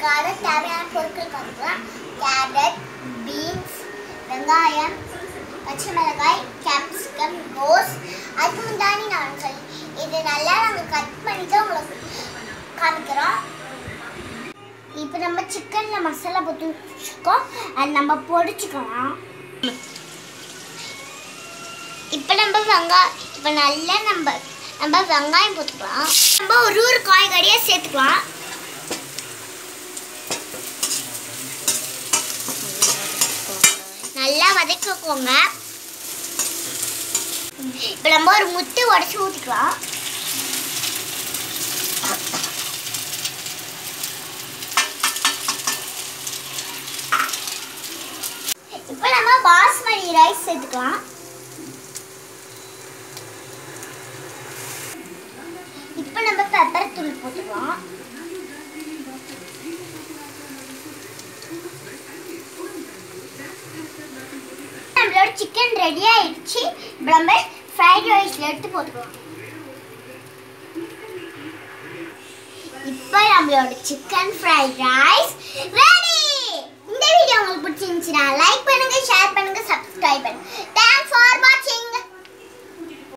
சமையலுக்கான தேவையான பொருட்கள் பார்க்கலாம் கேரட் பீன்ஸ் வெங்காயம் பச்சை மிளகாய் கேப்சிகம் ரோஸ் அதுக்கு முந்தானி நான் சொல்லி இது நல்லா நாங்கள் கட் பண்ணி தான் உங்களுக்கு காமிக்கிறோம் இப்போ நம்ம சிக்கனில் மசாலா போட்டு வச்சுருக்கோம் அது நம்ம பொடிச்சுக்கலாம் இப்போ நம்ம வெங்காயம் இப்போ நல்லா நம்ம நம்ம வெங்காயம் போட்டுக்கலாம் நம்ம ஒரு ஒரு காய்கறியாக சேர்த்துக்கலாம் நல்லா வதக்கிக்கோங்க இப்போ நம்ம ஒரு முட்டை உடச்சி ஊற்றிக்கலாம் இப்போ நம்ம பாஸ்மதி ரைஸ் சேர்த்துக்கலாம் இப்போ நம்ம பெப்பர் தூள் போட்டுக்கலாம் நம்மளோட சிக்கன் ரெடி ஆயிடுச்சு இப்போ நம்ம ஃப்ரைட் ரைஸ்ல எடுத்து போட்டுக்கலாம் இப்போ நம்மளோட சிக்கன் ஃப்ரைட் ரைஸ் ரெடி இந்த வீடியோ உங்களுக்கு பிடிச்சிருந்துச்சுன்னா லைக் பண்ணுங்க ஷேர் பண்ணுங்க சப்ஸ்கிரைப் பண்ணுங்க தேங்க்ஸ் ஃபார் வாட்சிங்